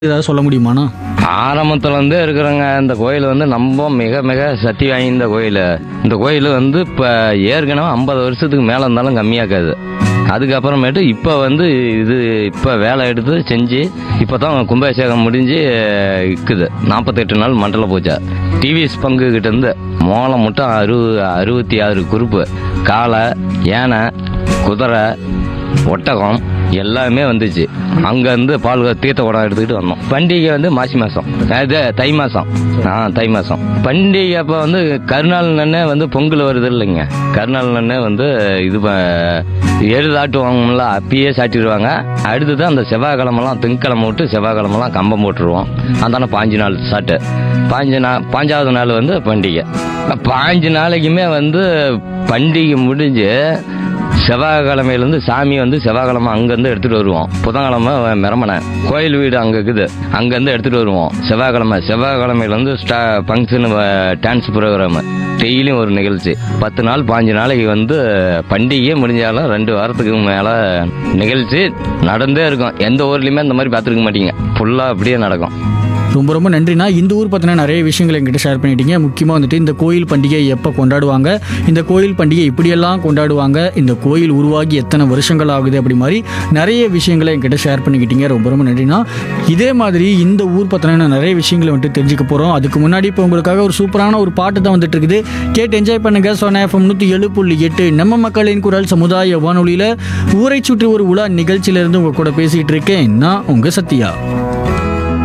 ஏதாவது சொல்ல முடியுமாண்ணா ஆரம்பத்துல இருந்தே இருக்கிறவங்க இந்த கோயில் வந்து ரொம்ப மிக மிக சக்தி வாய்ந்த கோயில் இந்த கோயில் வந்து இப்போ ஏற்கனவே ஐம்பது வருஷத்துக்கு மேலே இருந்தாலும் கம்மியாக்காது அதுக்கப்புறமேட்டு இப்போ வந்து இது இப்போ வேலை எடுத்து செஞ்சு இப்போ தான் கும்பாபிஷேகம் முடிஞ்சு இருக்குது நாற்பத்தெட்டு நாள் மண்டல பூஜை டிவிஎஸ் பங்கு கிட்ட இருந்து மோளம் மட்டும் அறு அறுபத்தி ஆறு குறுப்பு காளை யானை குதிரை ஒட்டகம் எல்லாமே வந்துச்சு அங்க இருந்து பால் தீர்த்த குடம் எடுத்துக்கிட்டு வந்தோம் பண்டிகை வந்து மாசி மாசம் அது தை மாசம் ஆ தை மாசம் பண்டிகை அப்ப வந்து கருநாள் நன்னே வந்து பொங்கல் வருது இல்லைங்க கருநாள் நன்னே வந்து இது ப- எருதாட்டுவாங்கல்ல அப்பயே சாட்டிடுவாங்க அடுத்தது அந்த செவ்வாய்க்கிழமெல்லாம் திங்கக்கிழமை விட்டு செவ்வாய்க்கிழமெல்லாம் கம்பம் போட்டுருவோம் அதான பாஞ்சு நாள் சாட்டு பாஞ்சு நாள் பாஞ்சாவது நாள் வந்து பண்டிகை பாஞ்சு நாளைக்குமே வந்து பண்டிகை முடிஞ்சு செவ்வாய்க்கிழமையிலேருந்து சாமி வந்து செவ்வாய்க்கிழமை அங்கேருந்து எடுத்துகிட்டு வருவோம் புதன்கிழமை மிரமனை கோயில் வீடு அங்கே இருக்குது அங்கேருந்து எடுத்துகிட்டு வருவோம் செவ்வாய்க்கிழமை செவ்வாய்க்கிழமையிலேருந்து ஸ்டா ஃபங்க்ஷன் டான்ஸ் ப்ரோக்ராமு டெய்லியும் ஒரு நிகழ்ச்சி பத்து நாள் பாஞ்சு நாளைக்கு வந்து பண்டிகை முடிஞ்சாலும் ரெண்டு வாரத்துக்கு மேலே நிகழ்ச்சி நடந்தே இருக்கும் எந்த ஊர்லேயுமே இந்த மாதிரி பார்த்துருக்க மாட்டீங்க ஃபுல்லாக அப்படியே நடக்கும் ரொம்ப ரொம்ப நன்றிண்ணா இந்த ஊர் பற்றின நிறைய விஷயங்கள் என்கிட்ட ஷேர் பண்ணிட்டீங்க முக்கியமாக வந்துட்டு இந்த கோயில் பண்டிகை எப்போ கொண்டாடுவாங்க இந்த கோயில் பண்டிகை இப்படியெல்லாம் கொண்டாடுவாங்க இந்த கோயில் உருவாகி எத்தனை வருஷங்கள் ஆகுது அப்படி மாதிரி நிறைய விஷயங்களை என்கிட்ட ஷேர் பண்ணிக்கிட்டீங்க ரொம்ப ரொம்ப நன்றிண்ணா இதே மாதிரி இந்த ஊர் பற்றின நிறைய விஷயங்களை வந்துட்டு தெரிஞ்சுக்க போகிறோம் அதுக்கு முன்னாடி இப்போ உங்களுக்காக ஒரு சூப்பரான ஒரு பாட்டு தான் வந்துட்டு இருக்குது கேட்டு என்ஜாய் பண்ணுங்க சோனா எஃப்எம் நூற்றி ஏழு புள்ளி எட்டு நம்ம மக்களின் குரல் சமுதாய வானொலியில் ஊரை சுற்றி ஒரு உலா நிகழ்ச்சியிலேருந்து உங்கள் கூட பேசிகிட்டு இருக்கேன் நான் உங்கள் சத்யா